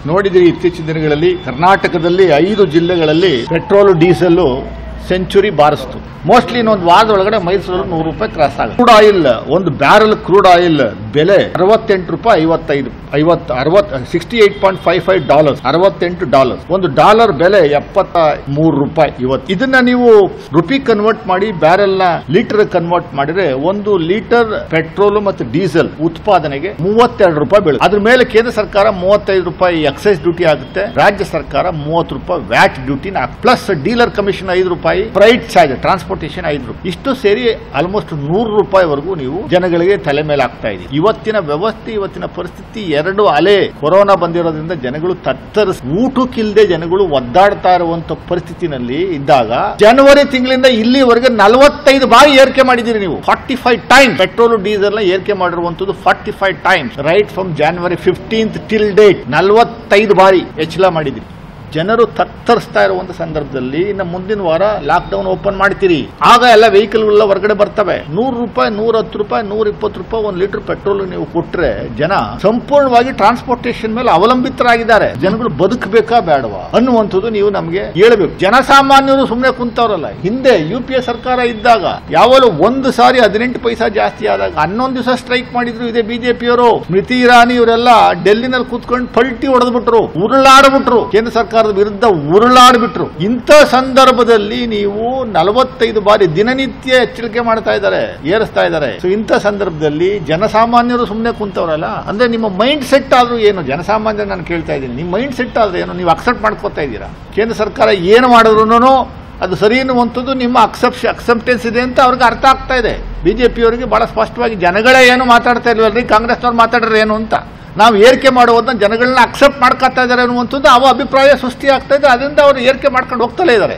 ನೋಡಿದಿರಿ ಇತ್ತೀಚಿನ ದಿನಗಳಲ್ಲಿ ಕರ್ನಾಟಕದಲ್ಲಿ ಐದು ಜಿಲ್ಲೆಗಳಲ್ಲಿ ಪೆಟ್ರೋಲ್ ಡೀಸೆಲ್ ಸೆಂಚುರಿ ಬಾರಿಸ್ತು ಮೋಸ್ಟ್ಲಿ ಇನ್ನೊಂದು ವಾರದೊಳಗಡೆ ಮೈಸೂರಲ್ಲಿ ನೂರು ರೂಪಾಯಿ ಕ್ರಾಸ್ ಆಗುತ್ತೆ ಕ್ರೂಡ್ ಆಯಿಲ್ ಒಂದು ಬ್ಯಾರಲ್ ಕ್ರೂಡ್ ಆಯಿಲ್ ಬೆಲೆ ಅರವತ್ತೆಂಟು ರೂಪಾಯಿ ಐವತ್ತೈದು ಐವತ್ತು ಅರವತ್ sixty eight point five five dollars ಅರವತ್ತೆಂಟು ಡಾಲರ್ಸ್ ಒಂದು ಡಾಲರ್ ಬೆಲೆ ಎಪ್ಪತ್ತ ಮೂರು ರೂಪಾಯಿ ಇವತ್ತು ಇದನ್ನ ನೀವು ರುಪಿ ಕನ್ವರ್ಟ್ ಮಾಡಿ ಬ್ಯಾರೆಲ್ ನ ಲೀಟರ್ ಕನ್ವರ್ಟ್ ಮಾಡಿದ್ರೆ ಒಂದು ಲೀಟರ್ ಪೆಟ್ರೋಲ್ ಮತ್ತು ಡೀಸೆಲ್ ಉತ್ಪಾದನೆಗೆ ಮೂವತ್ತೆರಡು ರೂಪಾಯಿ ಬೀಳುತ್ತೆ ಅದ್ರ ಮೇಲೆ ಕೇಂದ್ರ ಸರ್ಕಾರ ಮೂವತ್ತೈದು ರೂಪಾಯಿ ಎಕ್ಸೈಸ್ ಡ್ಯೂಟಿ ಆಗುತ್ತೆ ರಾಜ್ಯ ಸರ್ಕಾರ ಮೂವತ್ತು ರೂಪಾಯಿ VAT duty plus dealer commission ಐದು ರೂಪಾಯಿ ಫ್ರೈಟ್ ಚಾರ್ಜ್ ಟ್ರಾನ್ಸ್ಪೋರ್ಟೇಷನ್ ಐದು ರೂಪಾಯಿ ಇಷ್ಟು ಸೇರಿ ಆಲ್ಮೋಸ್ಟ್ ನೂರು ರೂಪಾಯಿವರೆಗೂ ನೀವು ಜನಗಳಿಗೆ ತಲೆ ಮೇಲೆ ಆಗ್ತಾ ಇದೆ ಇವತ್ತಿನ ವ್ಯವಸ್ಥೆ ಇವತ್ತಿನ ಪರಿಸ್ಥಿತಿ ಎರಡು ಅಲೆ ಕೊರೋನಾ ಬಂದಿರೋದ್ರಿಂದ ಜನಗಳು ತತ್ತರಿಸ್ ಊಟಕ್ಕಿಲ್ಲದೆ ಜನಗಳು ಒದ್ದಾಡ್ತಾ ಇರುವಂತ ಪರಿಸ್ಥಿತಿನಲ್ಲಿ ಇದ್ದಾಗ ಜನವರಿ ತಿಂಗಳಿಂದ ಇಲ್ಲಿವರೆಗೆ ನಲವತ್ತೈದು ಬಾರಿ ಏರಿಕೆ ಮಾಡಿದಿರಿ ನೀವು forty five time petrol diesel ನ ಏರಿಕೆ ಮಾಡಿರುವಂತದ್ದು forty five times right from January fifteenth till date ನಲವತ್ತೈದು ಬಾರಿ ಹೆಚ್ಚಳ ಮಾಡಿದಿರಿ ಜನರು ತತ್ತರಿಸ್ತಾ ಇರುವಂತ ಸಂದರ್ಭದಲ್ಲಿ ಇನ್ನು ಮುಂದಿನ ವಾರ ಲಾಕ್ ಡೌನ್ ಓಪನ್ ಮಾಡ್ತೀರಿ ಆಗ ಎಲ್ಲ ವೆಹಿಕಲ್ ಎಲ್ಲ ಹೊರಗಡೆ ಬರ್ತವೆ ನೂರು ರೂಪಾಯಿ ನೂರ ಹತ್ತು ರೂಪಾಯಿ ನೂರ ಇಪ್ಪತ್ತು ರೂಪಾಯಿ ಒಂದು ಲೀಟರ್ ಪೆಟ್ರೋಲ್ ನೀವು ಕೊಟ್ರೆ ಜನ ಸಂಪೂರ್ಣವಾಗಿ ಟ್ರಾನ್ಸ್ಪೋರ್ಟೇಷನ್ ಮೇಲೆ ಅವಲಂಬಿತರಾಗಿದ್ದಾರೆ ಜನಗಳು ಬದುಕಬೇಕಾ ಬೇಡವಾ ಅನ್ನುವಂಥದ್ದು ನೀವು ನಮಗೆ ಹೇಳಬೇಕು ಜನಸಾಮಾನ್ಯರು ಸುಮ್ಮನೆ ಕುಂತವ್ರಲ್ಲ ಹಿಂದೆ ಯು ಪಿ ಎ ಸರ್ಕಾರ ಇದ್ದಾಗ ಯಾವಾಗಲೂ ಒಂದು ಸಾರಿ ಹದಿನೆಂಟು ಪೈಸಾ ಜಾಸ್ತಿ ಆದಾಗ ಹನ್ನೊಂದು ದಿವಸ ಸ್ಟ್ರೈಕ್ ಮಾಡಿದ್ರು ಇದೇ ಬಿಜೆಪಿಯವರು ಸ್ಮೃತಿ ಇರಾನಿ ಇವರೆಲ್ಲ ಡೆಲ್ಲಿನಲ್ಲಿ ಕೂತ್ಕೊಂಡು ಪಲ್ಟಿ ಹೊಡೆದ್ಬಿಟ್ರು ಉರುಳಾಡ್ಬಿಟ್ರು ಕೇಂದ್ರ ಸರ್ಕಾರದ ವಿರುದ್ಧ ಉರುಳಾಡ್ಬಿಟ್ರು ಇಂಥ ಸಂದರ್ಭದಲ್ಲಿ ನೀವು ನಲವತ್ತೈದು ಬಾರಿ ದಿನನಿತ್ಯ ಎಚ್ಚರಿಕೆ ಮಾಡ್ತಾ ಇದ್ದಾರೆ ಏರಿಸ್ತಾ ಇದ್ದಾರೆ ಸೊ ಇಂಥ ಸಂದರ್ಭದಲ್ಲಿ ಜನಸಾಮಾನ್ಯರು ಸುಮ್ಮನೆ ಕುಂತವ್ರಲ್ಲ ಅಂದ್ರೆ ನಿಮ್ಮ ಮೈಂಡ್ ಸೆಟ್ ಆದ್ರೂ ಏನು ಜನಸಾಮಾನ್ಯರು ನಾನು ಕೇಳ್ತಾ ಇದ್ದೀನಿ ನಿಮ್ಮ ಮೈಂಡ್ ಸೆಟ್ ಆದ್ರೆ ಏನು ನೀವು ಅಕ್ಸೆಪ್ಟ್ ಮಾಡ್ಕೋತಾ ಇದ್ದೀರಾ ಕೇಂದ್ರ ಸರ್ಕಾರ ಏನು ಮಾಡಿದ್ರು ಅದು ಸರಿ ಎನ್ನುವಂಥದ್ದು ನಿಮ್ಮ ಅಕ್ಸೆಪ್ಟ್ ಅಕ್ಸೆಪ್ಟೆನ್ಸ್ ಇದೆ ಅಂತ ಅವ್ರಿಗೆ ಅರ್ಥ ಆಗ್ತಾ ಇದೆ ಬಿಜೆಪಿಯವರಿಗೆ ಬಹಳ ಸ್ಪಷ್ಟವಾಗಿ ಜನಗಳೇ ಏನು ಮಾತಾಡ್ತಾ ಇಲ್ವಲ್ರಿ ಕಾಂಗ್ರೆಸ್ನವ್ರು ಮಾತಾಡ್ರೆ ಏನು ಅಂತ ನಾವು ಏರಿಕೆ ಮಾಡುವುದನ್ನ ಜನಗಳನ್ನ ಅಕ್ಸೆಪ್ಟ್ ಮಾಡ್ಕೊತಾ ಇದ್ದಾರೆ ಅನ್ನುವಂಥದ್ದು ಅವ ಅಭಿಪ್ರಾಯ ಸೃಷ್ಟಿ ಆಗ್ತಾ ಇದೆ ಅದರಿಂದ ಅವರು ಏರಿಕೆ ಮಾಡ್ಕೊಂಡು ಹೋಗ್ತಲೇ ಇದ್ದಾರೆ